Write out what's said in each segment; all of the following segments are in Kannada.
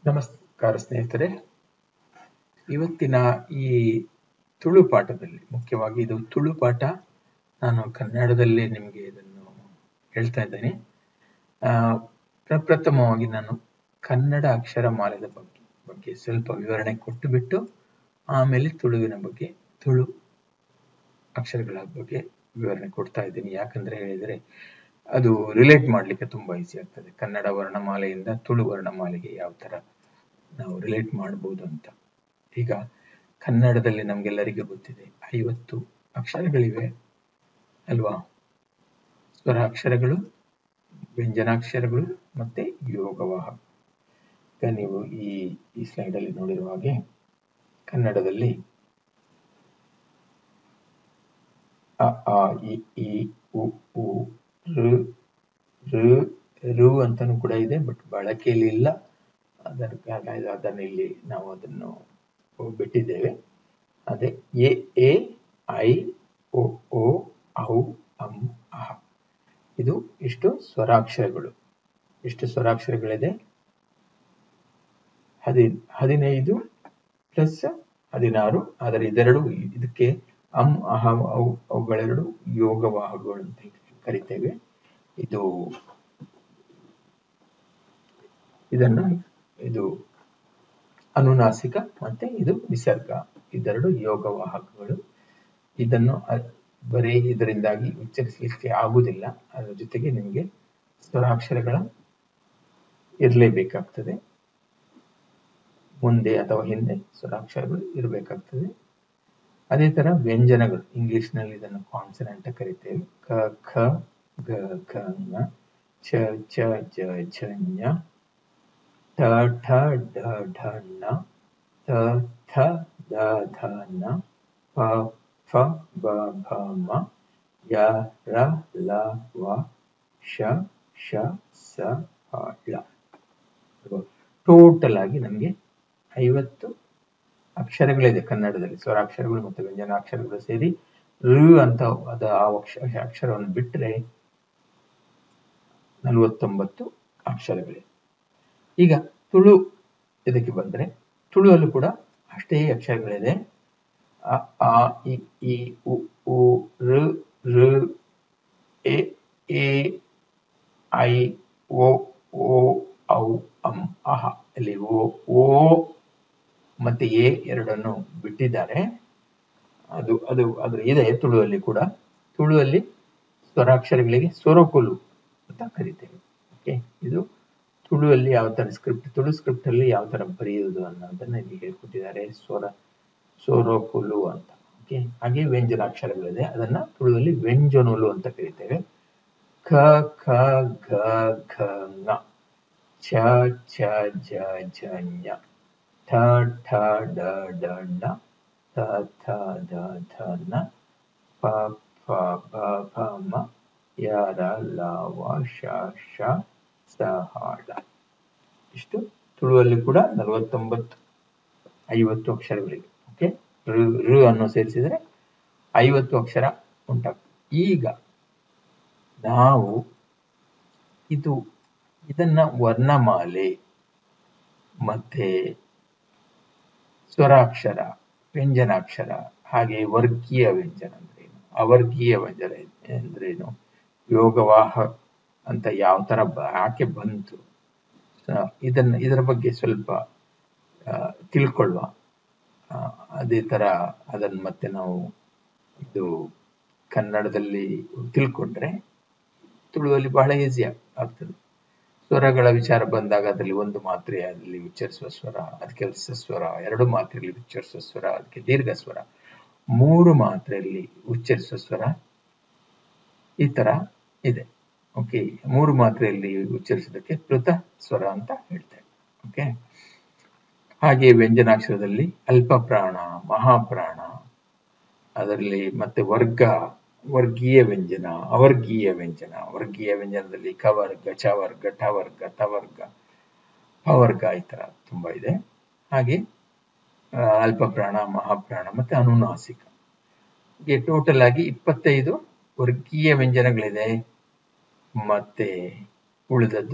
ನಮಸ್ಕಾರ ಸ್ನೇಹಿತರೆ ಇವತ್ತಿನ ಈ ತುಳು ಪಾಠದಲ್ಲಿ ಮುಖ್ಯವಾಗಿ ಇದು ತುಳು ಪಾಠ ನಾನು ಕನ್ನಡದಲ್ಲಿ ನಿಮಗೆ ಇದನ್ನು ಹೇಳ್ತಾ ಇದ್ದೇನೆ ಆ, ಪ್ರಪ್ರಥಮವಾಗಿ ನಾನು ಕನ್ನಡ ಅಕ್ಷರಮಾಲೆದ ಬಗ್ಗೆ ಬಗ್ಗೆ ಸ್ವಲ್ಪ ವಿವರಣೆ ಕೊಟ್ಟು ಬಿಟ್ಟು ಆಮೇಲೆ ತುಳುವಿನ ಬಗ್ಗೆ ತುಳು ಅಕ್ಷರಗಳ ಬಗ್ಗೆ ವಿವರಣೆ ಕೊಡ್ತಾ ಇದ್ದೀನಿ ಯಾಕಂದ್ರೆ ಹೇಳಿದರೆ ಅದು ರಿಲೇಟ್ ಮಾಡ್ಲಿಕ್ಕೆ ತುಂಬಾ ಈಸಿ ಆಗ್ತದೆ ಕನ್ನಡ ವರ್ಣಮಾಲೆಯಿಂದ ತುಳು ವರ್ಣಮಾಲೆಗೆ ಯಾವ ತರ ನಾವು ರಿಲೇಟ್ ಮಾಡಬಹುದು ಅಂತ ಈಗ ಕನ್ನಡದಲ್ಲಿ ನಮ್ಗೆಲ್ಲರಿಗೂ ಗೊತ್ತಿದೆ ಐವತ್ತು ಅಕ್ಷರಗಳಿವೆ ಅಲ್ವಾ ಸ್ವರ ಅಕ್ಷರಗಳು ವ್ಯಂಜನಾಕ್ಷರಗಳು ಮತ್ತೆ ಯೋಗವಾಹ ಈಗ ನೀವು ಈ ಈ ಸ್ಲೈಡ್ ಅಲ್ಲಿ ನೋಡಿರುವ ಹಾಗೆ ಕನ್ನಡದಲ್ಲಿ ಅ ಆ ಇ ಈ ಉ ಉ ಋ ಋ ರು ಅಂತಾನು ಕೂಡ ಇದೆ ಬಟ್ ಬಳಕೆಯಲ್ಲಿ ಇಲ್ಲ ಅದರ ಹಾಗಾಗಿ ಅದನ್ನು ಇಲ್ಲಿ ನಾವು ಅದನ್ನು ಬಿಟ್ಟಿದ್ದೇವೆ ಅದೇ ಎ ಎ ಐ ಒ ಓ ಔ ಅಂ ಅಹ ಇದು ಇಷ್ಟು ಸ್ವರಾಕ್ಷರಗಳು ಎಷ್ಟು ಸ್ವರಾಕ್ಷರಗಳಿದೆ ಹದಿ ಹದಿನೈದು ಪ್ಲಸ್ ಹದಿನಾರು ಆದರೆ ಇದೆರಡು ಇದಕ್ಕೆ ಅಂ ಅಹ ಅವು ಅವುಗಳೆರಡು ಯೋಗವಾಹಗಳು ಅಂತ ಕರಿತೇವೆ ಇದು ಇದನ್ನು ಇದು ಅನುನಾಸಿಕ ಮತ್ತೆ ಇದು ವಿಸರ್ಗ ಇದೆರಡು ಯೋಗವಾಹಕಗಳು ಇದನ್ನು ಅ- ಬರೀ ಇದರಿಂದಾಗಿ ಉಚ್ಚರಿಸಲಿಕ್ಕೆ ಆಗುವುದಿಲ್ಲ ಅದರ ಜೊತೆಗೆ ನಿಮಗೆ ಸ್ವರಾಕ್ಷರಗಳ ಇರಲೇಬೇಕಾಗ್ತದೆ ಮುಂದೆ ಅಥವಾ ಹಿಂದೆ ಸ್ವರಾಕ್ಷರಗಳು ಇರಬೇಕಾಗ್ತದೆ ಅದೇ ತರ ವ್ಯಂಜನಗಳು ಇಂಗ್ಲಿಷ್ ನಲ್ಲಿ ಇದನ್ನು ಕಾನ್ಸನೆಂಟ್ ಕರಿತೇವೆ ಕ ಖ ಗ ಘ ङ ಚ ಚ ಜ ಝ ಞ ಟ ಠ ಡ ಢ ಣ ತ ಥ ದ ಧ ನ ಪ ಫ ಬ ಭ ಮ ಯ ರ ಲ ವ ಶ ಶ ಸ ಹ ಳ ಟೋಟಲ್ ಆಗಿ ನಮಗೆ ಐವತ್ತು ಅಕ್ಷರಗಳಿದೆ ಕನ್ನಡದಲ್ಲಿ ಸ್ವರಾಕ್ಷರಗಳು ಮತ್ತು ವ್ಯಂಜನಾಕ್ಷರಗಳು ಸೇರಿ ಋ ಅಂತ ಅದ ಆ ಅಕ್ಷ ಅಕ್ಷರವನ್ನು ಬಿಟ್ಟರೆ ನಲವತ್ತೊಂಬತ್ತು ಅಕ್ಷರಗಳಿವೆ ಈಗ ತುಳು ಇದಕ್ಕೆ ಬಂದರೆ ತುಳುವಲ್ಲೂ ಕೂಡ ಅಷ್ಟೇ ಅಕ್ಷರಗಳಿದೆ ಅ ಆ ಇ ಈ ಉ ಉ ಋ ಋ ಎ ಎ ಐ ಓ ಓ ಔ ಅಂ ಅಹ ಇಲ್ಲಿ ಓ ಓ ಮತ್ತೆ ಎ ಎರಡನ್ನು ಬಿಟ್ಟಿದ್ದಾರೆ ಅದು ಅದು ಅದು ಇದೆ ತುಳುವಲ್ಲಿ ಕೂಡ ತುಳುವಲ್ಲಿ ಸ್ವರಾಕ್ಷರಗಳಿಗೆ ಸ್ವರಕುಲು ಅಂತ ಕರಿತೇವೆ ಓಕೆ ಇದು ತುಳುವಲ್ಲಿ ಯಾವ ತರ ಸ್ಕ್ರಿಪ್ಟ್ ತುಳು ಸ್ಕ್ರಿಪ್ಟ್ ಅಲ್ಲಿ ಯಾವ ತರ ಬರೆಯುವುದು ಅನ್ನೋದನ್ನ ಇಲ್ಲಿ ಹೇಳ್ಕೊಟ್ಟಿದ್ದಾರೆ ಸ್ವರ ಸ್ವರಕುಲು ಅಂತ ಓಕೆ ಹಾಗೆ ವ್ಯಂಜನಾಕ್ಷರಗಳಿದೆ ಅದನ್ನ ತುಳುವಲ್ಲಿ ವ್ಯಂಜನುಲು ಅಂತ ಕರಿತೇವೆ ಖ ಖ ಘ ಘ ङ ಛ ಛ ಜ ಝ ಞ ಠ ಠ ಡ ಡ ಣ ಥ ಥ ದ ಧ ನ ಪ ಫ ಬ ಭ ಮ ಯ ರ ಲ ವ ಶ ಶ ಸ ಹ ಳ ಇಷ್ಟು ತುಳುವಲ್ಲಿ ಕೂಡ ನಲವತ್ತೊಂಬತ್ತು ಐವತ್ತು ಅಕ್ಷರಗಳಿವೆ ಓಕೆ ಋ ಋ ಅನ್ನು ಸೇರಿಸಿದರೆ ಐವತ್ತು ಅಕ್ಷರ ಉಂಟಾಗ್ತದೆ ಈಗ ನಾವು ಇದು ಇದನ್ನ ವರ್ಣಮಾಲೆ ಮತ್ತೆ ಸ್ವರಾಕ್ಷರ ವ್ಯಂಜನಾಕ್ಷರ ಹಾಗೆ ವರ್ಗೀಯ ವ್ಯಂಜನ ಅಂದ್ರೇನು ಅವರ್ಗೀಯ ವ್ಯಂಜನ ಅಂದ್ರೇನು ಯೋಗವಾಹ ಅಂತ ಯಾವ ತರ ಬ- ಯಾಕೆ ಬಂತು ಆ, ಇದನ್ನ ಇದರ ಬಗ್ಗೆ ಸ್ವಲ್ಪ ಆ, ತಿಳ್ಕೊಳ್ಳುವ ಆ, ಅದೇ ತರ ಅದನ್ನ ಮತ್ತೆ ನಾವು ಇದು ಕನ್ನಡದಲ್ಲಿ ತಿಳ್ಕೊಂಡ್ರೆ ತುಳುವಲ್ಲಿ ಬಹಳ ಈಸಿ ಆಗ್ತದೆ ಸ್ವರಗಳ ವಿಚಾರ ಬಂದಾಗ ಅದರಲ್ಲಿ ಒಂದು ಮಾತ್ರೆಯಲ್ಲಿ ಉಚ್ಚರಿಸುವ ಸ್ವರ ಅದಕ್ಕೆ ರಸ ಸ್ವರ ಎರಡು ಮಾತ್ರೆಯಲ್ಲಿ ಉಚ್ಚರಿಸುವ ಸ್ವರ ಅದಕ್ಕೆ ದೀರ್ಘ ಸ್ವರ ಮೂರು ಮಾತ್ರೆಯಲ್ಲಿ ಉಚ್ಚರಿಸುವ ಸ್ವರ ಈ ತರ ಇದೆ ಓಕೆ ಮೂರು ಮಾತ್ರೆಯಲ್ಲಿ ಉಚ್ಚರಿಸೋದಕ್ಕೆ ಕೃತ ಸ್ವರ ಅಂತ ಹೇಳ್ತೇವೆ ಓಕೆ ಹಾಗೆ ವ್ಯಂಜನಾಕ್ಷರದಲ್ಲಿ ಅಲ್ಪ ಪ್ರಾಣ ಮಹಾಪ್ರಾಣ ಅದರಲ್ಲಿ ಮತ್ತೆ ವರ್ಗ ವರ್ಗೀಯ ವ್ಯಂಜನ ಅವರ್ಗೀಯ ವ್ಯಂಜನ ವರ್ಗೀಯ ವ್ಯಂಜನದಲ್ಲಿ ಕವರ್ಗ ಚವರ್ಗ ಠವರ್ಗ ತವರ್ಗ ಪವರ್ಗ ಈ ತರ ತುಂಬಾ ಇದೆ ಹಾಗೆ ಆ, ಅಲ್ಪ ಪ್ರಾಣ ಮಹಾಪ್ರಾಣ ಮತ್ತೆ ಅನುನಾಸಿಕ ಹೀಗೆ ಟೋಟಲ್ ಆಗಿ ಇಪ್ಪತ್ತೈದು ವರ್ಗೀಯ ವ್ಯಂಜನಗಳಿದೆ ಮತ್ತೆ ಉಳಿದದ್ದು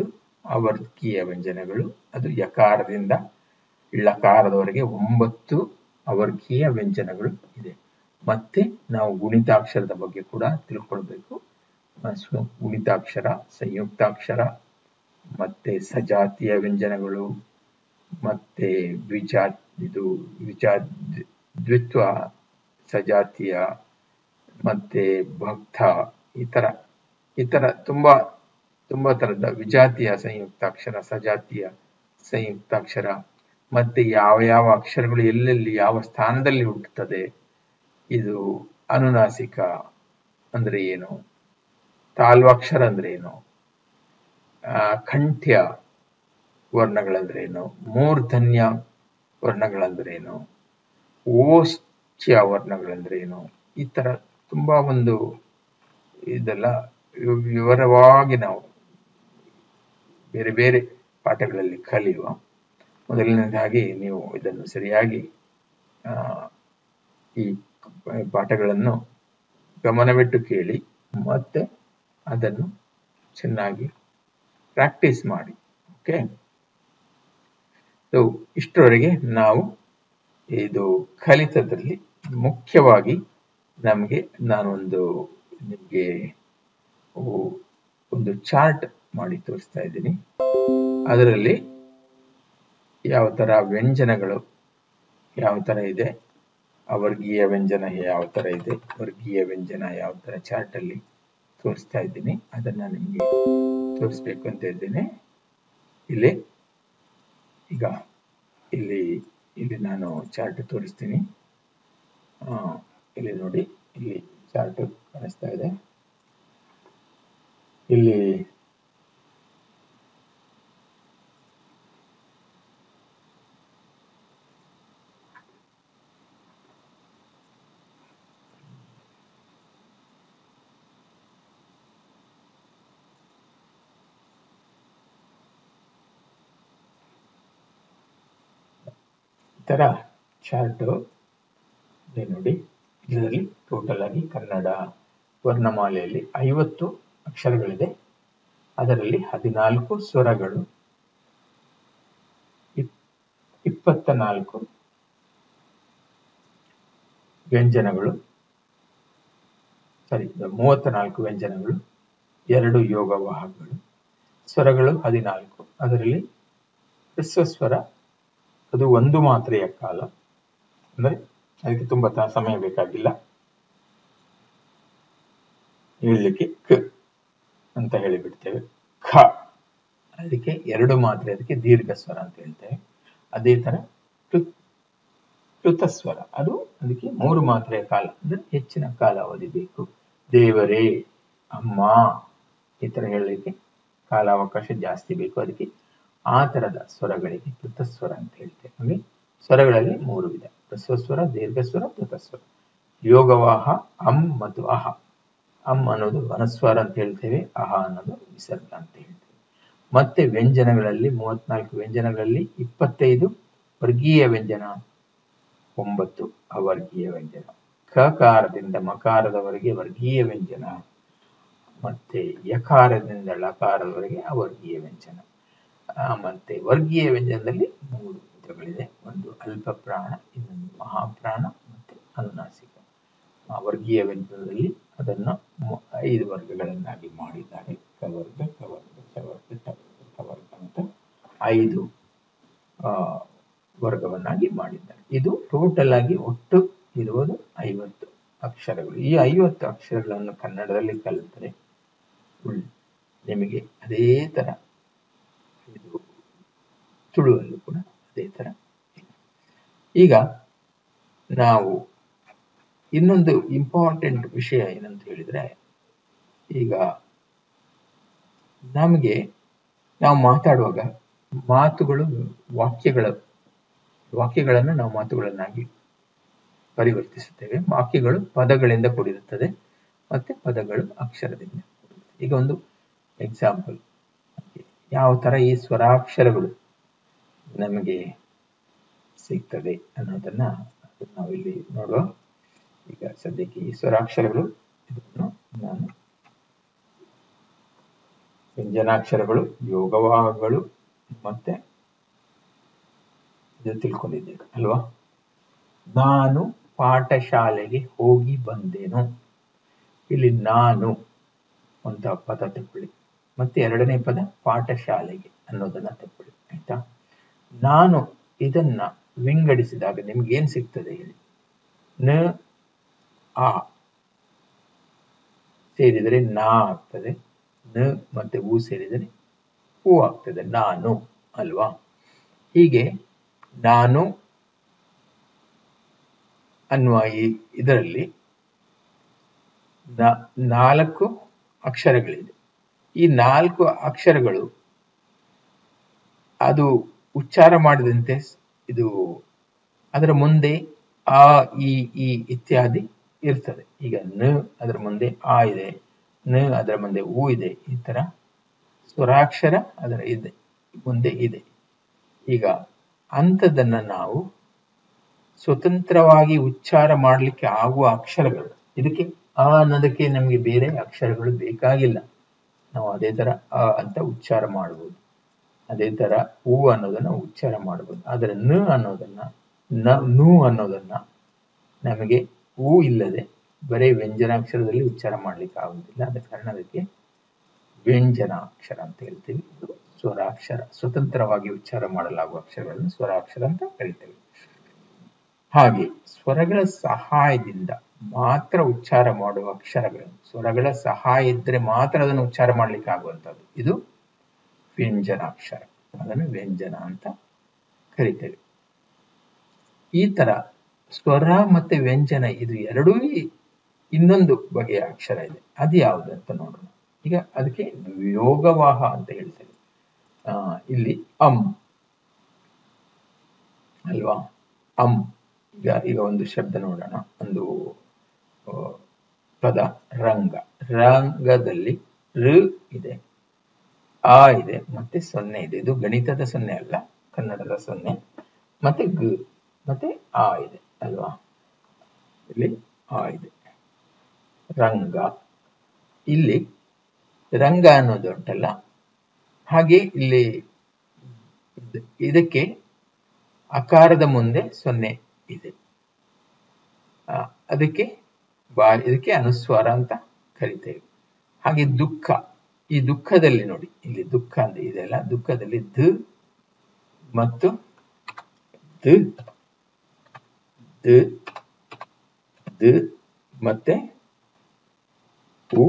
ಅವರ್ಗೀಯ ವ್ಯಂಜನಗಳು ಅದು ಯಕಾರದಿಂದ ಇಳಕಾರದವರೆಗೆ ಒಂಬತ್ತು ಅವರ್ಗೀಯ ವ್ಯಂಜನಗಳು ಇದೆ ಮತ್ತೆ ನಾವು ಗುಣಿತಾಕ್ಷರದ ಬಗ್ಗೆ ಕೂಡ ತಿಳ್ಕೊಳ್ಬೇಕು ಸೊ ಗುಣಿತಾಕ್ಷರ ಸಂಯುಕ್ತಾಕ್ಷರ ಮತ್ತೆ ಸಜಾತಿಯ ವ್ಯಂಜನಗಳು ಮತ್ತೆ ದ್ವಿಜಾ ಇದು ವಿಜಾ ದ್ವಿತ್ವ ಸಜಾತಿಯ ಮತ್ತೆ ಭಕ್ತ ಈ ತರ ಈ ತರ ತುಂಬಾ ತುಂಬಾ ತರದ ವಿಜಾತಿಯ ಸಂಯುಕ್ತಾಕ್ಷರ ಸಜಾತಿಯ ಸಂಯುಕ್ತಾಕ್ಷರ ಮತ್ತೆ ಯಾವ ಯಾವ ಅಕ್ಷರಗಳು ಎಲ್ಲೆಲ್ಲಿ ಯಾವ ಸ್ಥಾನದಲ್ಲಿ ಹುಟ್ಟುತ್ತದೆ ಇದು ಅನುನಾಸಿಕ ಅಂದ್ರೆ ಏನು ತಾಲ್ವಾಕ್ಷರ ಅಂದ್ರೆ ಏನು ಆ, ಕಂಠ್ಯ ವರ್ಣಗಳಂದ್ರೇನು ಮೂರ್ಧನ್ಯ ವರ್ಣಗಳಂದ್ರೇನು ಓಶ್ಚ್ಯ ವರ್ಣಗಳಂದ್ರೇನು ಈ ತರ ತುಂಬಾ ಒಂದು ಇದೆಲ್ಲ ವಿವ- ವಿವರವಾಗಿ ನಾವು ಬೇರೆ ಬೇರೆ ಪಾಠಗಳಲ್ಲಿ ಕಲಿಯುವ ಮೊದಲನೇದಾಗಿ ನೀವು ಇದನ್ನು ಸರಿಯಾಗಿ ಆ, ಈ ಪಾಠಗಳನ್ನು ಗಮನವಿಟ್ಟು ಕೇಳಿ ಮತ್ತೆ ಅದನ್ನು ಚೆನ್ನಾಗಿ ಪ್ರಾಕ್ಟೀಸ್ ಮಾಡಿ ಓಕೆ ಸೊ ಇಷ್ಟರವರೆಗೆ ನಾವು ಇದು ಕಲಿತದಲ್ಲಿ ಮುಖ್ಯವಾಗಿ ನಮಗೆ ನಾನೊಂದು ನಿಮಗೆ ಒಂದು ಚಾರ್ಟ್ ಮಾಡಿ ತೋರಿಸ್ತಾ ಇದ್ದೀನಿ ಅದರಲ್ಲಿ ಯಾವ ತರ ವ್ಯಂಜನಗಳು ಯಾವ ತರ ಇದೆ ಅವರ್ಗೀಯ ವ್ಯಂಜನ ಯಾವ ತರ ಇದೆ ವರ್ಗೀಯ ವ್ಯಂಜನ ಯಾವ ತರ ಚಾರ್ಟ್ ಅಲ್ಲಿ ತೋರಿಸ್ತಾ ಇದ್ದೀನಿ ಅದನ್ನ ನಿಮಗೆ ತೋರಿಸ್ಬೇಕು ಅಂತ ಇದ್ದೇನೆ ಇಲ್ಲಿ ಈಗ ಇಲ್ಲಿ ಇಲ್ಲಿ ನಾನು ಚಾರ್ಟ್ ತೋರಿಸ್ತೀನಿ ಆ, ಇಲ್ಲಿ ನೋಡಿ ಇಲ್ಲಿ ಚಾರ್ಟ್ ಕಾಣಿಸ್ತಾ ಇದೆ ಇಲ್ಲಿ ಈ ತರ ಚಾರ್ಟ್ ಇದೆ ನೋಡಿ ಇದರಲ್ಲಿ ಟೋಟಲ್ ಆಗಿ ಕನ್ನಡ ವರ್ಣಮಾಲೆಯಲ್ಲಿ ಐವತ್ತು ಅಕ್ಷರಗಳಿದೆ ಅದರಲ್ಲಿ ಹದಿನಾಲ್ಕು ಸ್ವರಗಳು ಇಪ್- ಇಪ್ಪತ್ತ ನಾಲ್ಕು ವ್ಯಂಜನಗಳು ಸಾರಿ ಮೂವತ್ತ ನಾಲ್ಕು ವ್ಯಂಜನಗಳು ಎರಡು ಯೋಗವಾಹಗಳು ಸ್ವರಗಳು ಹದಿನಾಲ್ಕು ಅದರಲ್ಲಿ ಹ್ರಸ್ವಸ್ವರ ಅದು ಒಂದು ಮಾತ್ರೆಯ ಕಾಲ ಅಂದ್ರೆ ಅದಕ್ಕೆ ತುಂಬಾ ತ- ಸಮಯ ಬೇಕಾಗಿಲ್ಲ ಹೇಳಲಿಕ್ಕೆ ಕ ಅಂತ ಹೇಳಿಬಿಡ್ತೇವೆ ಖ ಅದಕ್ಕೆ ಎರಡು ಮಾತ್ರೆ ಅದಕ್ಕೆ ದೀರ್ಘ ಸ್ವರ ಅಂತ ಹೇಳ್ತೇವೆ ಅದೇ ತರ ಕೃ- ಕೃತಸ್ವರ ಅದು ಅದಕ್ಕೆ ಮೂರು ಮಾತ್ರೆಯ ಕಾಲ ಅಂದ್ರೆ ಹೆಚ್ಚಿನ ಕಾಲಾವಧಿ ಬೇಕು ದೇವರೇ ಅಮ್ಮ ಈ ತರ ಹೇಳಲಿಕ್ಕೆ ಕಾಲಾವಕಾಶ ಜಾಸ್ತಿ ಬೇಕು ಅದಕ್ಕೆ ಆ ತರದ ಸ್ವರಗಳಿಗೆ ಕೃತಸ್ವರ ಅಂತ ಹೇಳ್ತೇವೆ ಹಾಗೆ ಸ್ವರಗಳಲ್ಲಿ ಮೂರು ವಿಧ ಹ್ರಸ್ವಸ್ವರ ದೀರ್ಘಸ್ವರ ಕೃತಸ್ವರ ಯೋಗವಾಹ ಅಂ ಮತ್ತು ಅಹ ಅಂ ಅನ್ನೋದು ಅನುಸ್ವರ ಅಂತ ಹೇಳ್ತೇವೆ ಅಹ ಅನ್ನೋದು ವಿಸರ್ಗ ಅಂತ ಹೇಳ್ತೇವೆ ಮತ್ತೆ ವ್ಯಂಜನಗಳಲ್ಲಿ ಮೂವತ್ನಾಲ್ಕು ವ್ಯಂಜನಗಳಲ್ಲಿ ಇಪ್ಪತ್ತೈದು ವರ್ಗೀಯ ವ್ಯಂಜನ ಒಂಬತ್ತು ಅವರ್ಗೀಯ ವ್ಯಂಜನ ಕಕಾರದಿಂದ ಮಕಾರದವರೆಗೆ ವರ್ಗೀಯ ವ್ಯಂಜನ ಮತ್ತೆ ಯಕಾರದಿಂದ ಲಕಾರದವರೆಗೆ ಅವರ್ಗೀಯ ವ್ಯಂಜನ ಆ, ಮತ್ತೆ ವರ್ಗೀಯ ವ್ಯಂಜನದಲ್ಲಿ ಮೂರು ವಿಧಗಳಿದೆ ಒಂದು ಅಲ್ಪ ಪ್ರಾಣ ಇನ್ನೊಂದು ಮಹಾಪ್ರಾಣ ಮತ್ತೆ ಅನುನಾಸಿಕ ಆ ವರ್ಗೀಯ ವ್ಯಂಜನದಲ್ಲಿ ಅದನ್ನು ಮು- ಐದು ವರ್ಗಗಳನ್ನಾಗಿ ಮಾಡಿದ್ದಾರೆ ಕವರ್ಗ ಕವರ್ಗ ಚವರ್ಗ ಟವರ್ಗ ಕವರ್ಗ ಅಂತ ಐದು ಆ, ವರ್ಗವನ್ನಾಗಿ ಮಾಡಿದ್ದಾರೆ ಇದು ಟೋಟಲ್ ಆಗಿ ಒಟ್ಟು ಇರುವುದು ಐವತ್ತು ಅಕ್ಷರಗಳು ಈ ಐವತ್ತು ಅಕ್ಷರಗಳನ್ನು ಕನ್ನಡದಲ್ಲಿ ಕಲಿತರೆ ಉಳ್- ನಿಮಗೆ ಅದೇ ತರ ಇದು ತುಳುವಲ್ಲೂ ಕೂಡ ಅದೇ ತರ ಇದೆ. ಈಗ ನಾವು ಇನ್ನೊಂದು ಇಂಪಾರ್ಟೆಂಟ್ ವಿಷಯ ಏನಂತ ಹೇಳಿದ್ರೆ ಈಗ ನಮಗೆ ನಾವು ಮಾತಾಡುವಾಗ ಮಾತುಗಳು ವಾಕ್ಯಗಳ ವಾಕ್ಯಗಳನ್ನು ನಾವು ಮಾತುಗಳನ್ನಾಗಿ ಪರಿವರ್ತಿಸುತ್ತೇವೆ ವಾಕ್ಯಗಳು ಪದಗಳಿಂದ ಕೂಡಿರುತ್ತದೆ ಮತ್ತೆ ಪದಗಳು ಅಕ್ಷರದಿಂದ ಕೂಡಿರುತ್ತದೆ ಈಗ ಒಂದು ಎಕ್ಸಾಂಪಲ್ ಯಾವ ತರ ಈ ಸ್ವರಾಕ್ಷರಗಳು ನಮಗೆ ಸಿಗ್ತದೆ ಅನ್ನೋದನ್ನ ನಾವು ಇಲ್ಲಿ ನೋಡುವ ಈಗ ಸದ್ಯಕ್ಕೆ ಈ ಸ್ವರಾಕ್ಷರಗಳು ಇದನ್ನು ನಾನು ವ್ಯಂಜನಾಕ್ಷರಗಳು ಯೋಗವಾಹಗಳು ಮತ್ತೆ ಇದು ತಿಳ್ಕೊಂಡಿದ್ದೇವೆ ಅಲ್ವಾ ನಾನು ಪಾಠಶಾಲೆಗೆ ಹೋಗಿ ಬಂದೆನು ಇಲ್ಲಿ ನಾನು ಅಂತ ಪದ ತಗೊಳ್ಳಿ ಮತ್ತೆ ಎರಡನೇ ಪದ ಪಾಠಶಾಲೆಗೆ ಅನ್ನೋದನ್ನ ತಗೊಳ್ಳಿ ಆಯ್ತಾ ನಾನು ಇದನ್ನ ವಿಂಗಡಿಸಿದಾಗ ನಿಮ್ಗೆ ಏನ್ ಸಿಗ್ತದೆ ಹೇಳಿ ನ ಆ ಸೇರಿದರೆ ನಾ ಆಗ್ತದೆ ನ ಮತ್ತೆ ಹೂ ಸೇರಿದರೆ ಹೂ ಆಗ್ತದೆ ನಾನು ಅಲ್ವಾ ಹೀಗೆ ನಾನು ಅನ್ನುವ ಈ ಇದರಲ್ಲಿ ನಾಲ್ಕು ಅಕ್ಷರಗಳಿದೆ ಈ ನಾಲ್ಕು ಅಕ್ಷರಗಳು ಅದು ಉಚ್ಚಾರ ಮಾಡಿದಂತೆ ಇದು ಅದರ ಮುಂದೆ ಆ ಈ ಈ ಇತ್ಯಾದಿ ಇರ್ತದೆ ಈಗ ನ ಅದರ ಮುಂದೆ ಆ ಇದೆ ನ ಅದರ ಮುಂದೆ ಹೂ ಇದೆ ಈ ತರ ಸ್ವರಾಕ್ಷರ ಅದರ ಇದೆ ಮುಂದೆ ಇದೆ ಈಗ ಅಂಥದನ್ನ ನಾವು ಸ್ವತಂತ್ರವಾಗಿ ಉಚ್ಚಾರ ಮಾಡಲಿಕ್ಕೆ ಆಗುವ ಅಕ್ಷರಗಳು ಇದಕ್ಕೆ ಆ ಅನ್ನೋದಕ್ಕೆ ನಮಗೆ ಬೇರೆ ಅಕ್ಷರಗಳು ಬೇಕಾಗಿಲ್ಲ ನಾವು ಅದೇ ತರ ಅ ಅಂತ ಉಚ್ಚಾರ ಮಾಡಬಹುದು ಅದೇ ತರ ಹೂ ಅನ್ನೋದನ್ನ ಉಚ್ಚಾರ ಮಾಡಬಹುದು ಆದರೆ ನ ಅನ್ನೋದನ್ನ ನ ನು ಅನ್ನೋದನ್ನ ನಮಗೆ ಹೂ ಇಲ್ಲದೆ ಬರೀ ವ್ಯಂಜನಾಕ್ಷರದಲ್ಲಿ ಉಚ್ಚಾರ ಮಾಡ್ಲಿಕ್ಕೆ ಆಗುದಿಲ್ಲ ಆದ ಕಾರಣ ಅದಕ್ಕೆ ವ್ಯಂಜನಾಕ್ಷರ ಅಂತ ಹೇಳ್ತೀವಿ ಇದು ಸ್ವರಾಕ್ಷರ ಸ್ವತಂತ್ರವಾಗಿ ಉಚ್ಚಾರ ಮಾಡಲಾಗುವ ಅಕ್ಷರಗಳನ್ನು ಸ್ವರಾಕ್ಷರ ಅಂತ ಕರಿತೇವೆ ಹಾಗೆ ಸ್ವರಗಳ ಸಹಾಯದಿಂದ ಮಾತ್ರ ಉಚ್ಚಾರ ಮಾಡುವ ಅಕ್ಷರಗಳನ್ನು ಸ್ವರಗಳ ಸಹಾಯ ಇದ್ರೆ ಮಾತ್ರ ಅದನ್ನು ಉಚ್ಚಾರ ಮಾಡ್ಲಿಕ್ಕೆ ಆಗುವಂಥದ್ದು ಇದು ವ್ಯಂಜನಾಕ್ಷರ ಅದನ್ನು ವ್ಯಂಜನ ಅಂತ ಕರಿತೇವೆ ಈ ತರ ಸ್ವರ ಮತ್ತೆ ವ್ಯಂಜನ ಇದು ಎರಡೂ ಇನ್ನೊಂದು ಬಗೆಯ ಅಕ್ಷರ ಇದೆ ಅದು ಯಾವುದು ಅಂತ ನೋಡೋಣ ಈಗ ಅದಕ್ಕೆ ಯೋಗವಾಹ ಅಂತ ಹೇಳ್ತೇವೆ ಆ ಇಲ್ಲಿ ಅಂ ಅಲ್ವಾ ಅಂ ಈಗ ಈಗ ಒಂದು ಶಬ್ದ ನೋಡೋಣ ಒಂದು ಪದ ರಂಗ ರಂಗದಲ್ಲಿ ಋ ಇದೆ ಆ ಇದೆ ಮತ್ತೆ ಸೊನ್ನೆ ಇದೆ ಇದು ಗಣಿತದ ಸೊನ್ನೆ ಅಲ್ಲ ಕನ್ನಡದ ಸೊನ್ನೆ ಮತ್ತೆ ಗ ಮತ್ತೆ ಆ ಇದೆ ಅಲ್ವಾ ಇಲ್ಲಿ ಆ ಇದೆ ರಂಗ ಇಲ್ಲಿ ರಂಗ ಅನ್ನೋದು ಉಂಟಲ್ಲ ಹಾಗೆ ಇಲ್ಲಿ ಇದಕ್ಕೆ ಅಕಾರದ ಮುಂದೆ ಸೊನ್ನೆ ಇದೆ ಅದಕ್ಕೆ ಬಾ ಇದಕ್ಕೆ ಅನುಸ್ವಾರ ಅಂತ ಕರಿತೇವೆ ಹಾಗೆ ದುಃಖ ಈ ದುಃಖದಲ್ಲಿ ನೋಡಿ ಇಲ್ಲಿ ದುಃಖ ಅಂತ ಇದೆಯಲ್ಲ ದುಃಖದಲ್ಲಿ ಧ ಮತ್ತು ದ ದ ದ ಮತ್ತೆ ಉ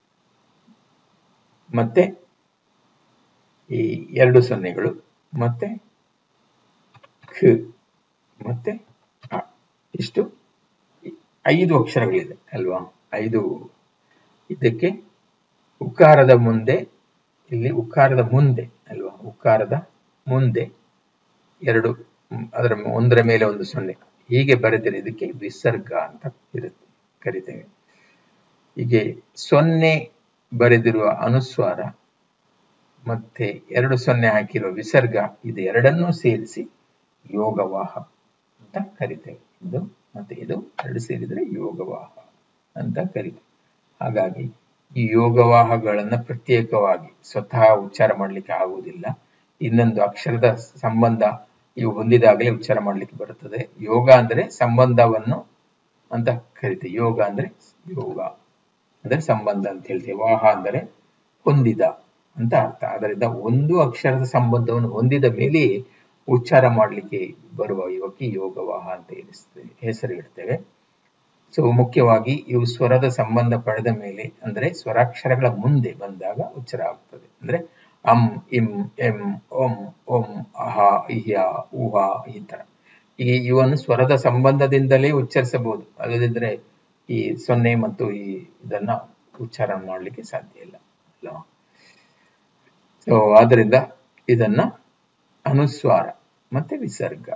ಮತ್ತೆ ಈ ಎರಡು ಸೊನ್ನೆಗಳು ಮತ್ತೆ ಖ ಮತ್ತೆ ಅ ಇಷ್ಟು ಐದು ಅಕ್ಷರಗಳಿದೆ ಅಲ್ವಾ ಐದು ಇದಕ್ಕೆ ಉಕಾರದ ಮುಂದೆ ಇಲ್ಲಿ ಉಕಾರದ ಮುಂದೆ ಅಲ್ವಾ ಉಕಾರದ ಮುಂದೆ ಎರಡು ಅದರ ಒಂದರ ಮೇಲೆ ಒಂದು ಸೊನ್ನೆ ಹೀಗೆ ಬರೆದರೆ ಇದಕ್ಕೆ ವಿಸರ್ಗ ಅಂತ ಇರುತ್ತೆ ಕರಿತೇವೆ ಹೀಗೆ ಸೊನ್ನೆ ಬರೆದಿರುವ ಅನುಸ್ವಾರ ಮತ್ತೆ ಎರಡು ಸೊನ್ನೆ ಹಾಕಿರುವ ವಿಸರ್ಗ ಇದು ಎರಡನ್ನೂ ಸೇರಿಸಿ ಯೋಗವಾಹ ಅಂತ ಕರಿತೇವೆ ಇದು ಮತ್ತೆ ಇದು ಎರಡು ಸೇರಿದರೆ ಯೋಗವಾಹ ಅಂತ ಕರಿತೇವೆ ಹಾಗಾಗಿ ಈ ಯೋಗವಾಹಗಳನ್ನ ಪ್ರತ್ಯೇಕವಾಗಿ ಸ್ವತಃ ಉಚ್ಚಾರ ಮಾಡ್ಲಿಕ್ಕೆ ಆಗುವುದಿಲ್ಲ ಇನ್ನೊಂದು ಅಕ್ಷರದ ಸಂಬಂಧ ಇವು ಹೊಂದಿದಾಗಲೇ ಉಚ್ಚಾರ ಮಾಡ್ಲಿಕ್ಕೆ ಬರುತ್ತದೆ ಯೋಗ ಅಂದ್ರೆ ಸಂಬಂಧವನ್ನು ಅಂತ ಕರಿತೇವೆ ಯೋಗ ಅಂದ್ರೆ ಯೋಗ ಅಂದ್ರೆ ಸಂಬಂಧ ಅಂತ ಹೇಳ್ತೇವೆ ವಾಹ ಅಂದರೆ ಹೊಂದಿದ ಅಂತ ಅರ್ಥ ಅದರಿಂದ ಒಂದು ಅಕ್ಷರದ ಸಂಬಂಧವನ್ನು ಹೊಂದಿದ ಮೇಲೆ ಉಚ್ಚಾರ ಮಾಡಲಿಕ್ಕೆ ಬರುವ ಇವಕ್ಕೆ ಯೋಗವಾಹ ಅಂತ ಎನಿಸ್ತೇವೆ ಹೆಸರು ಇಡ್ತೇವೆ ಸೊ ಮುಖ್ಯವಾಗಿ ಇವು ಸ್ವರದ ಸಂಬಂಧ ಪಡೆದ ಮೇಲೆ ಅಂದ್ರೆ ಸ್ವರಾಕ್ಷರಗಳ ಮುಂದೆ ಬಂದಾಗ ಉಚ್ಚಾರ ಆಗ್ತದೆ ಅಂದ್ರೆ ಅಂ ಇಂ ಎಂ ಓಂ ಓಂ ಅಹ ಇಹ್ಯ ಊಹ ಈ ತರ ಈ ಇವನ್ನು ಸ್ವರದ ಸಂಬಂಧದಿಂದಲೇ ಉಚ್ಚರಿಸಬಹುದು ಅಲ್ಲದಿದ್ರೆ ಈ ಸೊನ್ನೆ ಮತ್ತು ಈ ಇದನ್ನ ಉಚ್ಚಾರ ಮಾಡಲಿಕ್ಕೆ ಸಾಧ್ಯ ಇಲ್ಲ ಅಲ್ವಾ ಸೊ ಆದ್ರಿಂದ ಇದನ್ನ ಅನುಸ್ವಾರ ಮತ್ತೆ ವಿಸರ್ಗ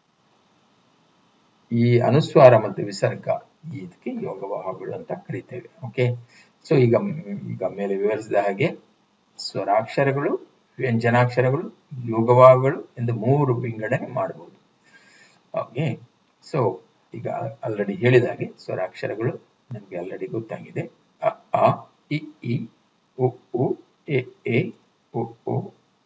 ಈ ಅನುಸ್ವಾರ ಮತ್ತು ವಿಸರ್ಗ ಇದಕ್ಕೆ ಯೋಗವಾಹಗಳು ಅಂತ ಕರಿತೇವೆ ಓಕೆ ಸೊ ಈಗ ಈಗ ಮೇಲೆ ವಿವರಿಸಿದ ಹಾಗೆ ಸ್ವರಾಕ್ಷರಗಳು ವ್ಯಂಜನಾಕ್ಷರಗಳು ಯೋಗವಾಹಗಳು ಎಂದು ಮೂರು ವಿಂಗಡಣೆ ಮಾಡಬಹುದು ಓಕೆ ಸೊ ಈಗ ಆಲ್ರೆಡಿ ಹೇಳಿದ ಹಾಗೆ ಸ್ವರಾಕ್ಷರಗಳು ನಮಗೆ ಆಲ್ರೆಡಿ ಗೊತ್ತಾಗಿದೆ ಅ ಆ ಇ ಈ ಉ ಉ ಎ ಎ ಒ ಓ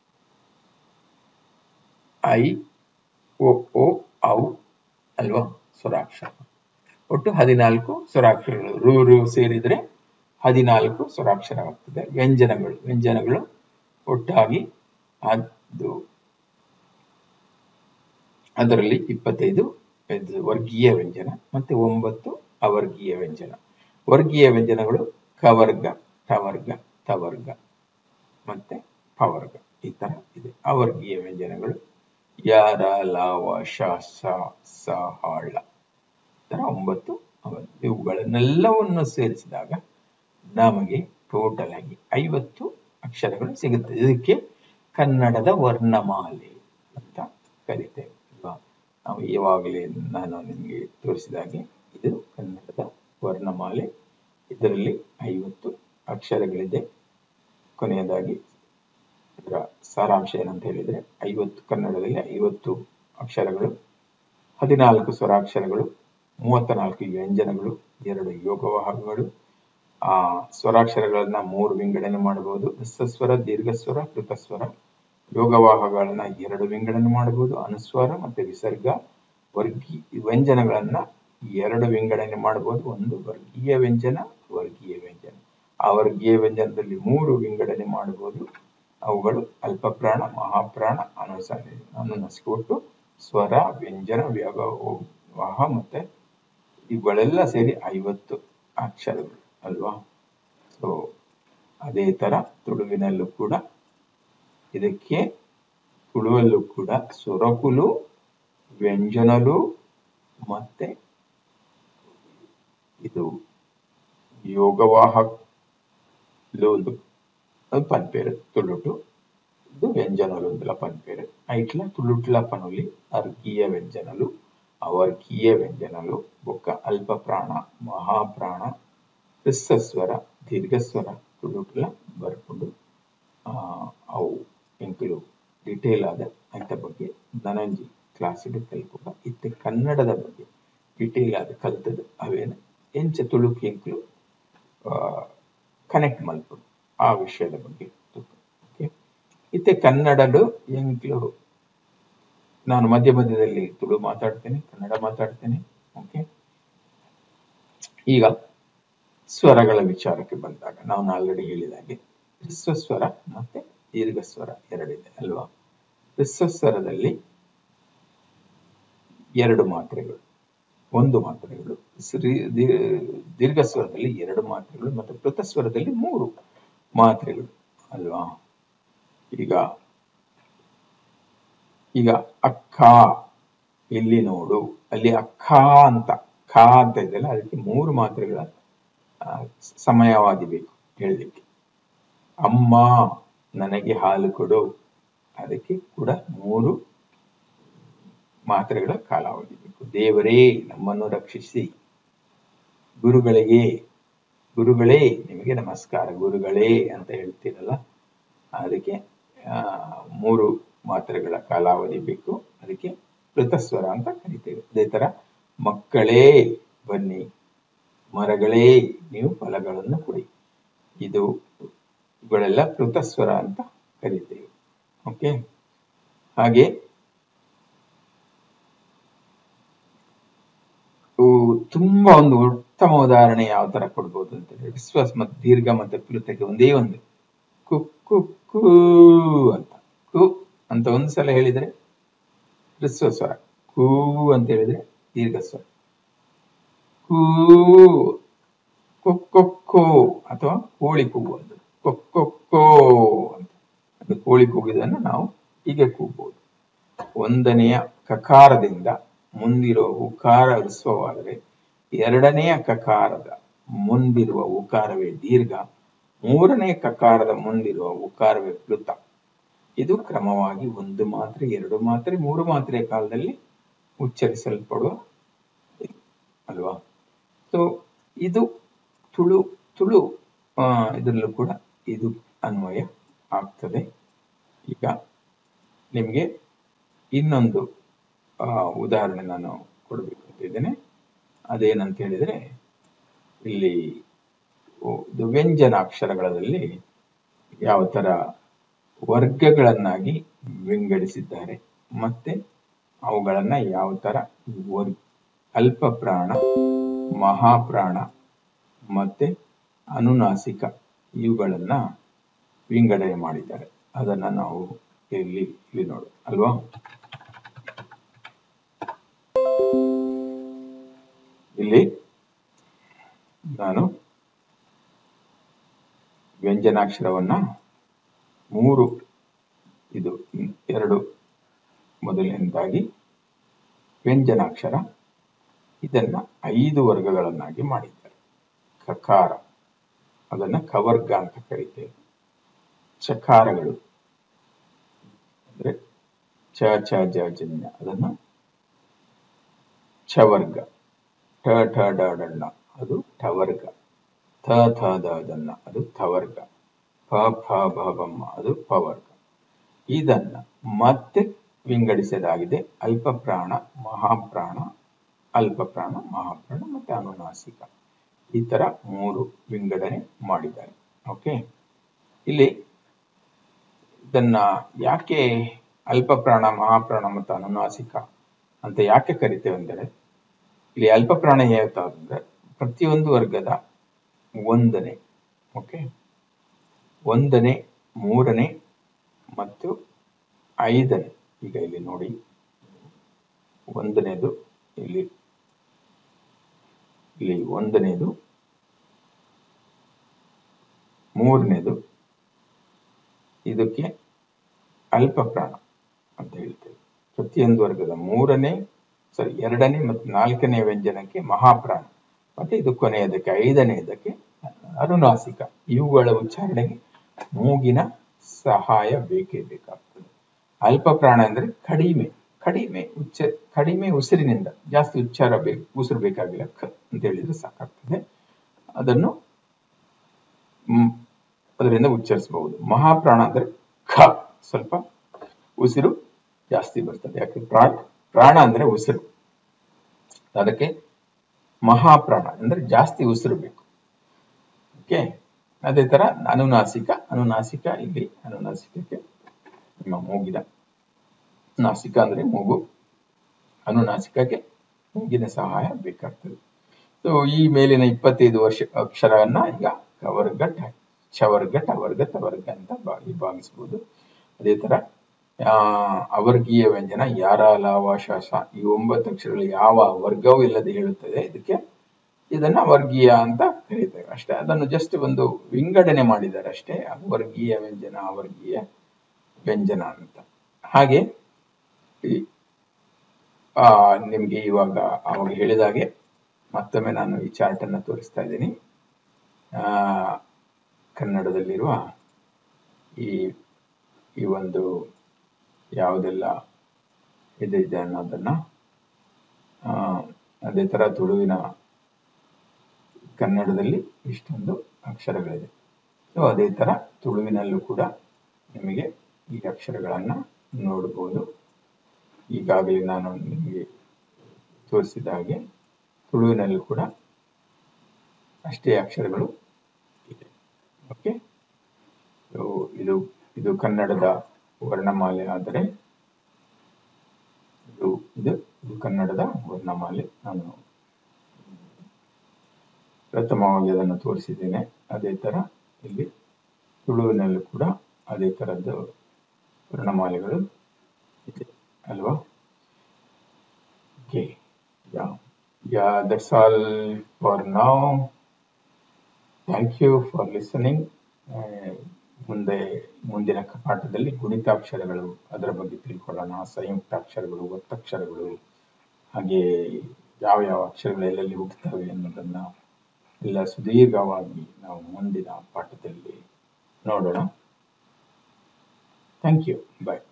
ಐ ಒ ಓ ಔ ಅಲ್ವಾ ಸ್ವರಾಕ್ಷರ ಒಟ್ಟು ಹದಿನಾಲ್ಕು ಸ್ವರಾಕ್ಷರಗಳು ರು ರು ಸೇರಿದ್ರೆ ಹದಿನಾಲ್ಕು ಸ್ವರಾಕ್ಷರವಾಗ್ತದೆ ವ್ಯಂಜನಗಳು ವ್ಯಂಜನಗಳು ಒಟ್ಟಾಗಿ ಅದು ಅದರಲ್ಲಿ ಇಪ್ಪತ್ತೈದು ಇದು ವರ್ಗೀಯ ವ್ಯಂಜನ ಮತ್ತೆ ಒಂಬತ್ತು ಅವರ್ಗೀಯ ವ್ಯಂಜನ ವರ್ಗೀಯ ವ್ಯಂಜನಗಳು ಕವರ್ಗ ಟವರ್ಗ ತವರ್ಗ ಮತ್ತೆ ಪವರ್ಗ ಈ ತರ ಇದೆ ಅವರ್ಗೀಯ ವ್ಯಂಜನಗಳು ಯಾರ ಲಾವ ಶ ಸ ಸ ಹಾಳ ತರ ಒಂಬತ್ತು ಅವ ಇವುಗಳನ್ನೆಲ್ಲವನ್ನು ಸೇರಿಸಿದಾಗ ನಮಗೆ ಟೋಟಲ್ ಆಗಿ ಐವತ್ತು ಅಕ್ಷರಗಳು ಸಿಗುತ್ತೆ ಇದಕ್ಕೆ ಕನ್ನಡದ ವರ್ಣಮಾಲೆ ಅಂತ ಕರಿತೇವೆ ಅಲ್ವಾ ನಾವು ಇವಾಗಲೇ ನಾನು ನಿಮಗೆ ತೋರಿಸಿದಾಗೆ ಇದು ಕನ್ನಡದ ವರ್ಣಮಾಲೆ ಇದರಲ್ಲಿ ಐವತ್ತು ಅಕ್ಷರಗಳಿದೆ ಕೊನೆಯದಾಗಿ ಇದರ ಸಾರಾಂಶ ಏನಂತ ಹೇಳಿದ್ರೆ ಐವತ್ತು ಕನ್ನಡದಲ್ಲಿ ಐವತ್ತು ಅಕ್ಷರಗಳು ಹದಿನಾಲ್ಕು ಸ್ವರಾಕ್ಷರಗಳು ಮೂವತ್ತ ನಾಲ್ಕು ವ್ಯಂಜನಗಳು ಎರಡು ಯೋಗವಾಹಕಗಳು ಆ ಸ್ವರಾಕ್ಷರಗಳನ್ನ ಮೂರು ವಿಂಗಡಣೆ ಮಾಡಬಹುದು ಸ್ವರ ದೀರ್ಘಸ್ವರ ಕೃತಸ್ವರ ಯೋಗವಾಹಗಳನ್ನ ಎರಡು ವಿಂಗಡಣೆ ಮಾಡಬಹುದು ಅನುಸ್ವಾರ ಮತ್ತೆ ವಿಸರ್ಗ ವರ್ಗೀ ವ್ಯಂಜನಗಳನ್ನ ಎರಡು ವಿಂಗಡಣೆ ಮಾಡಬಹುದು ಒಂದು ವರ್ಗೀಯ ವ್ಯಂಜನ ವರ್ಗೀಯ ವ್ಯಂಜನ ಆ ವರ್ಗೀಯ ವ್ಯಂಜನದಲ್ಲಿ ಮೂರು ವಿಂಗಡಣೆ ಮಾಡಬಹುದು ಅವುಗಳು ಅಲ್ಪಪ್ರಾಣ ಮಹಾಪ್ರಾಣ ಅನುಸ ಅನುನಸಿಕೊಟ್ಟು ಸ್ವರ ವ್ಯಂಜನ ವ್ಯವಾಹ ಮತ್ತೆ ಇವುಗಳೆಲ್ಲ ಸೇರಿ ಐವತ್ತು ಅಕ್ಷರಗಳು ಅಲ್ವಾ ಸೊ ಅದೇ ತರ ತುಳುವಿನಲ್ಲೂ ಕೂಡ ಇದಕ್ಕೆ ತುಳುವಲ್ಲೂ ಕೂಡ ಸೊರಕುಲು ವ್ಯಂಜನಲು ಮತ್ತೆ ಇದು యోగవాహలు అది పని పేరు తుళుటు ఇది వ్యంజనలు ఇందులో పని పేరు ఇట్లా తుళుట్ల పనులు అర్గీయ వ్యంజనలు అవర్గీయ వ్యంజనలు ఒక అల్ప ప్రాణ మహాప్రాణ ಹ್ರಸ್ವರ ದೀರ್ಘಸ್ವರ ತುಳುಟ್ಲ ಬರ್ಕೊಂಡು ಅವು ಎಂಕುಲು ಡಿಟೇಲ್ ಆದ ಅಂತ ಬಗ್ಗೆ ನನಂಜಿ ಕ್ಲಾಸಿಗೆ ಕಲ್ಪುಗ ಇತ್ತೆ ಕನ್ನಡದ ಬಗ್ಗೆ ಡಿಟೇಲ್ ಆದ ಕಲ್ತದ್ದು ಅವೇನು ಎಂಚ ತುಳುಕು ಎಂಕುಲು ಕನೆಕ್ಟ್ ಮಲ್ಪುಡು ಆ ವಿಷಯದ ಬಗ್ಗೆ ಓಕೆ ಇತ್ತೆ ಕನ್ನಡಲು ಎಂಕ್ಲು ನಾನು ಮಧ್ಯ ಮಧ್ಯದಲ್ಲಿ ತುಳು ಮಾತಾಡ್ತೇನೆ ಕನ್ನಡ ಮಾತಾಡ್ತೇನೆ ಓಕೆ ಈಗ ಸ್ವರಗಳ ವಿಚಾರಕ್ಕೆ ಬಂದಾಗ ನಾವು ಆಲ್ರೆಡಿ ಹೇಳಿದಾಗೆ ಹ್ರಸ್ವ ಸ್ವರ ಮತ್ತೆ ದೀರ್ಘ ಸ್ವರ ಎರಡಿದೆ ಅಲ್ವಾ ಹ್ರಸ್ವ ಸ್ವರದಲ್ಲಿ ಎರಡು ಮಾತ್ರೆಗಳು ಒಂದು ಮಾತ್ರೆಗಳು ಶ್ರೀ ದೀರ್ಘ ಸ್ವರದಲ್ಲಿ ಎರಡು ಮಾತ್ರೆಗಳು ಮತ್ತು ಕೃತ ಸ್ವರದಲ್ಲಿ ಮೂರು ಮಾತ್ರೆಗಳು ಅಲ್ವಾ ಈಗ ಈಗ ಅಕ್ಕ ಇಲ್ಲಿ ನೋಡು ಅಲ್ಲಿ ಅಕ್ಕ ಅಂತ ಖ ಅಂತ ಇದೆಯಲ್ಲ ಅದಕ್ಕೆ ಮೂರು ಮಾತ್ರೆಗಳ ಸಮಯವಾದಿ ಬೇಕು ಹೇಳಲಿಕ್ಕೆ ಅಮ್ಮ ನನಗೆ ಹಾಲು ಕೊಡು ಅದಕ್ಕೆ ಕೂಡ ಮೂರು ಮಾತ್ರೆಗಳ ಕಾಲಾವಧಿ ಬೇಕು ದೇವರೇ ನಮ್ಮನ್ನು ರಕ್ಷಿಸಿ ಗುರುಗಳಿಗೆ ಗುರುಗಳೇ ನಿಮಗೆ ನಮಸ್ಕಾರ ಗುರುಗಳೇ ಅಂತ ಹೇಳ್ತೀರಲ್ಲ ಅದಕ್ಕೆ ಮೂರು ಮಾತ್ರೆಗಳ ಕಾಲಾವಧಿ ಬೇಕು ಅದಕ್ಕೆ ಕೃತಸ್ವರ ಅಂತ ಕರಿತೇವೆ ಅದೇ ತರ ಮಕ್ಕಳೇ ಬನ್ನಿ ಮರಗಳೇ ನೀವು ಫಲಗಳನ್ನು ಕೊಡಿ ಇದು ಇವುಗಳೆಲ್ಲ ಕೃತಸ್ವರ ಅಂತ ಕರಿತೇವೆ ಓಕೆ ಹಾಗೆ ತುಂಬಾ ಒಂದು ಉತ್ತಮ ಉದಾಹರಣೆ ಯಾವ ತರ ಕೊಡ್ಬೋದು ಅಂತ ಹೇಳಿ ವಿಶ್ವಾಸ ಮತ್ತು ದೀರ್ಘ ಮತ್ತೆ ಕೃತಕ್ಕೆ ಒಂದೇ ಒಂದು ಕುಕ್ಕು ಕೂ ಅಂತ ಕು ಅಂತ ಒಂದು ಸಲ ಹೇಳಿದ್ರೆ ಹ್ರಸ್ವ ಸ್ವರ ಕೂ ಅಂತ ಹೇಳಿದ್ರೆ ದೀರ್ಘ ಸ್ವರ ಕೂ ಕೊಕ್ಕೊಕ್ಕೋ ಅಥವಾ ಕೋಳಿ ಕೂಗು ಅಂತ ಕೊಕ್ಕೊಕ್ಕೋ ಅಂತ ಅದು ಕೋಳಿ ಕೂಗಿದನ್ನು ನಾವು ಹೀಗೆ ಕೂಗ್ಬೋದು ಒಂದನೆಯ ಕಕಾರದಿಂದ ಮುಂದಿರುವ ಉಕಾರ ಹೃಸ್ವವಾದರೆ ಎರಡನೆಯ ಕಕಾರದ ಮುಂದಿರುವ ಉಕಾರವೇ ದೀರ್ಘ ಮೂರನೇ ಕಕಾರದ ಮುಂದಿರುವ ಉಕಾರವೇ ಪ್ಲುತ ಇದು ಕ್ರಮವಾಗಿ ಒಂದು ಮಾತ್ರೆ ಎರಡು ಮಾತ್ರೆ ಮೂರು ಮಾತ್ರೆಯ ಕಾಲದಲ್ಲಿ ಉಚ್ಚರಿಸಲ್ಪಡುವ ಅಲ್ವಾ ಸೊ ಇದು ತುಳು ತುಳು ಇದರಲ್ಲೂ ಕೂಡ ಇದು ಅನ್ವಯ ಆಗ್ತದೆ ಈಗ ನಿಮಗೆ ಇನ್ನೊಂದು ಉದಾಹರಣೆ ನಾನು ಕೊಡಬೇಕು ಅಂತ ಇದ್ದೇನೆ ಅದೇನಂತ ಹೇಳಿದ್ರೆ ಇಲ್ಲಿ ಇದು ವ್ಯಂಜನ ಅಕ್ಷರಗಳಲ್ಲಿ ಯಾವ ತರ ವರ್ಗಗಳನ್ನಾಗಿ ವಿಂಗಡಿಸಿದ್ದಾರೆ ಮತ್ತೆ ಅವುಗಳನ್ನ ಯಾವ ತರ ವರ್ ಅಲ್ಪ ಪ್ರಾಣ ಮಹಾಪ್ರಾಣ ಮತ್ತೆ ಅನುನಾಸಿಕ ಇವುಗಳನ್ನ ವಿಂಗಡಣೆ ಮಾಡಿದ್ದಾರೆ ಅದನ್ನ ನಾವು ಇಲ್ಲಿ ಇಲ್ಲಿ ನೋಡು ಅಲ್ವಾ ಇಲ್ಲಿ ನಾನು ವ್ಯಂಜನಾಕ್ಷರವನ್ನ ಮೂರು ಇದು ಎರಡು ಮೊದಲನೇದಾಗಿ ವ್ಯಂಜನಾಕ್ಷರ ಇದನ್ನ ಐದು ವರ್ಗಗಳನ್ನಾಗಿ ಮಾಡಿದ್ದಾರೆ ಕಕಾರ ಅದನ್ನ ಕವರ್ಗ ಅಂತ ಕರೀತೇವೆ ಚಕಾರಗಳು ಅಂದ್ರೆ ಚ ಚ ಜ ಜನ್ಯ ಅದನ್ನ ಛವರ್ಗ ಠ ಠ ಡ ಡಣ್ಣ ಅದು ಠವರ್ಗ ಥ ಥ ದ ದನ್ನ ಅದು ಥವರ್ಗ ಫ ಫ ಭ ಬಮ್ಮ ಅದು ಪವರ್ಗ ಇದನ್ನ ಮತ್ತೆ ವಿಂಗಡಿಸಲಾಗಿದೆ ಅಲ್ಪ ಪ್ರಾಣ ಮಹಾಪ್ರಾಣ ಅಲ್ಪ ಪ್ರಾಣ ಮಹಾಪ್ರಾಣ ಮತ್ತೆ ಅನುನಾಸಿಕ ಈ ತರ ಮೂರು ವಿಂಗಡಣೆ ಮಾಡಿದ್ದಾರೆ ಓಕೆ ಇಲ್ಲಿ ಇದನ್ನ ಯಾಕೆ ಅಲ್ಪ ಪ್ರಾಣ ಮಹಾಪ್ರಾಣ ಮತ್ತು ಅನುನಾಸಿಕ ಅಂತ ಯಾಕೆ ಕರಿತೇವೆ ಅಂದರೆ ಇಲ್ಲಿ ಅಲ್ಪ ಪ್ರಾಣ ಹೇಳ್ತಾ ಅಂದ್ರೆ ಪ್ರತಿಯೊಂದು ವರ್ಗದ ಒಂದನೇ ಓಕೆ ಒಂದನೇ ಮೂರನೇ ಮತ್ತು ಐದನೇ ಈಗ ಇಲ್ಲಿ ನೋಡಿ ಒಂದನೇದು ಇಲ್ಲಿ ಇಲ್ಲಿ ಒಂದನೇದು ಮೂರನೇದು ಇದಕ್ಕೆ ಅಲ್ಪ ಪ್ರಾಣ ಅಂತ ಹೇಳ್ತೇವೆ ಪ್ರತಿಯೊಂದು ವರ್ಗದ ಮೂರನೇ ಸಾರಿ ಎರಡನೇ ಮತ್ತು ನಾಲ್ಕನೇ ವ್ಯಂಜನಕ್ಕೆ ಮಹಾಪ್ರಾಣ ಮತ್ತೆ ಇದು ಕೊನೆಯದಕ್ಕೆ ಐದನೆಯದಕ್ಕೆ ಅನುನಾಸಿಕ ಇವುಗಳ ಉಚ್ಚಾರಣೆಗೆ ಮೂಗಿನ ಸಹಾಯ ಬೇಕೇ ಬೇಕಾಗ್ತದೆ ಅಲ್ಪ ಪ್ರಾಣ ಅಂದ್ರೆ ಕಡಿಮೆ ಕಡಿಮೆ ಉಚ್ಚ ಕಡಿಮೆ ಉಸಿರಿನಿಂದ ಜಾಸ್ತಿ ಉಚ್ಚಾರ ಬೇಕು ಉಸಿರು ಬೇಕಾಗಿಲ್ಲ ಕ ಅಂತ ಹೇಳಿದ್ರೆ ಸಾಕಾಗ್ತದೆ ಅದನ್ನು ಅದರಿಂದ ಉಚ್ಚರಿಸಬಹುದು ಮಹಾಪ್ರಾಣ ಅಂದ್ರೆ ಖ ಸ್ವಲ್ಪ ಉಸಿರು ಜಾಸ್ತಿ ಬರ್ತದೆ ಯಾಕೆ ಪ್ರಾಣ ಪ್ರಾಣ ಅಂದ್ರೆ ಉಸಿರು ಅದಕ್ಕೆ ಮಹಾಪ್ರಾಣ ಅಂದ್ರೆ ಜಾಸ್ತಿ ಉಸಿರು ಬೇಕು ಓಕೆ ಅದೇ ತರ ಅನುನಾಸಿಕ ಅನುನಾಸಿಕ ಇಲ್ಲಿ ಅನುನಾಸಿಕಕ್ಕೆ ನಿಮ್ಮ ಮೂಗಿನ ನಾಸಿಕ ಅಂದ್ರೆ ಮೂಗು ಅನುನಾಸಿಕಕ್ಕೆ ಮೂಗಿನ ಸಹಾಯ ಬೇಕಾಗ್ತದೆ ಸೊ ಈ ಮೇಲಿನ ಇಪ್ಪತ್ತೈದು ವರ್ಷ ಅಕ್ಷರವನ್ನ ಈಗ ಕವರ್ಗ ಚವರ್ಗ ಟವರ್ಗ ತವರ್ಗ ಅಂತ ವಿಭಾಗಿಸಬಹುದು ಅದೇ ತರ ಆ ಅವರ್ಗೀಯ ವ್ಯಂಜನ ಯಾರ ಲಾವ ಶಾಸ ಈ ಒಂಬತ್ತು ಅಕ್ಷರಗಳು ಯಾವ ವರ್ಗವೂ ಇಲ್ಲದೆ ಹೇಳುತ್ತದೆ ಇದಕ್ಕೆ ಇದನ್ನ ವರ್ಗೀಯ ಅಂತ ಕರೀತೇವೆ ಅಷ್ಟೇ ಅದನ್ನು ಜಸ್ಟ್ ಒಂದು ವಿಂಗಡಣೆ ಮಾಡಿದ್ದಾರೆ ಅಷ್ಟೇ ವರ್ಗೀಯ ವ್ಯಂಜನ ಅವರ್ಗೀಯ ವ್ಯಂಜನ ಅಂತ ಹಾಗೆ ಆ ನಿಮ್ಗೆ ಇವಾಗ ಅವಾಗ ಹೇಳಿದಾಗೆ ಮತ್ತೊಮ್ಮೆ ನಾನು ಈ ಚಾರ್ಟ್ ಅನ್ನ ತೋರಿಸ್ತಾ ಇದ್ದೀನಿ ಆ ಕನ್ನಡದಲ್ಲಿರುವ ಈ ಈ ಒಂದು ಯಾವುದೆಲ್ಲ ಇದೆ ಅನ್ನೋದನ್ನ ಅದೇ ತರ ತುಳುವಿನ ಕನ್ನಡದಲ್ಲಿ ಇಷ್ಟೊಂದು ಅಕ್ಷರಗಳಿದೆ ಸೊ ಅದೇ ತರ ತುಳುವಿನಲ್ಲೂ ಕೂಡ ನಿಮಗೆ ಈ ಅಕ್ಷರಗಳನ್ನ ನೋಡಬಹುದು ಈಗಾಗಲೇ ನಾನು ನಿಮಗೆ ತೋರಿಸಿದ ಹಾಗೆ ತುಳುವಿನಲ್ಲೂ ಕೂಡ ಅಷ್ಟೇ ಅಕ್ಷರಗಳು ಇದೆ ಓಕೆ ಇದು ಇದು ಕನ್ನಡದ ವರ್ಣಮಾಲೆ ಆದರೆ ಇದು ಇದು ಇದು ಕನ್ನಡದ ವರ್ಣಮಾಲೆ ನಾನು ಪ್ರಥಮವಾಗಿ ಅದನ್ನು ತೋರಿಸಿದ್ದೇನೆ ಅದೇ ತರ ಇಲ್ಲಿ ತುಳುವಿನಲ್ಲೂ ಕೂಡ ಅದೇ ತರದ್ದು ವರ್ಣಮಾಲೆಗಳು ಇದೆ ಅಲ್ವಾ okay yeah yeah that's all for now thank you for listening ಮುಂದೆ ಮುಂದಿನ ಪಾಠದಲ್ಲಿ ಗುಣಿತಾಕ್ಷರಗಳು ಅದರ ಬಗ್ಗೆ ತಿಳ್ಕೊಳ್ಳೋಣ ಸಂಯುಕ್ತಾಕ್ಷರಗಳು ಒತ್ತಕ್ಷರಗಳು ಹಾಗೆ ಯಾವ ಯಾವ ಅಕ್ಷರಗಳು ಎಲ್ಲೆಲ್ಲಿ ಹುಟ್ಟುತ್ತವೆ ಅನ್ನೋದನ್ನ ಎಲ್ಲ ಸುದೀರ್ಘವಾಗಿ ನಾವು ಮುಂದಿನ ಪಾಠದಲ್ಲಿ ನೋಡೋಣ ಥ್ಯಾಂಕ್ ಯು ಬಾಯ್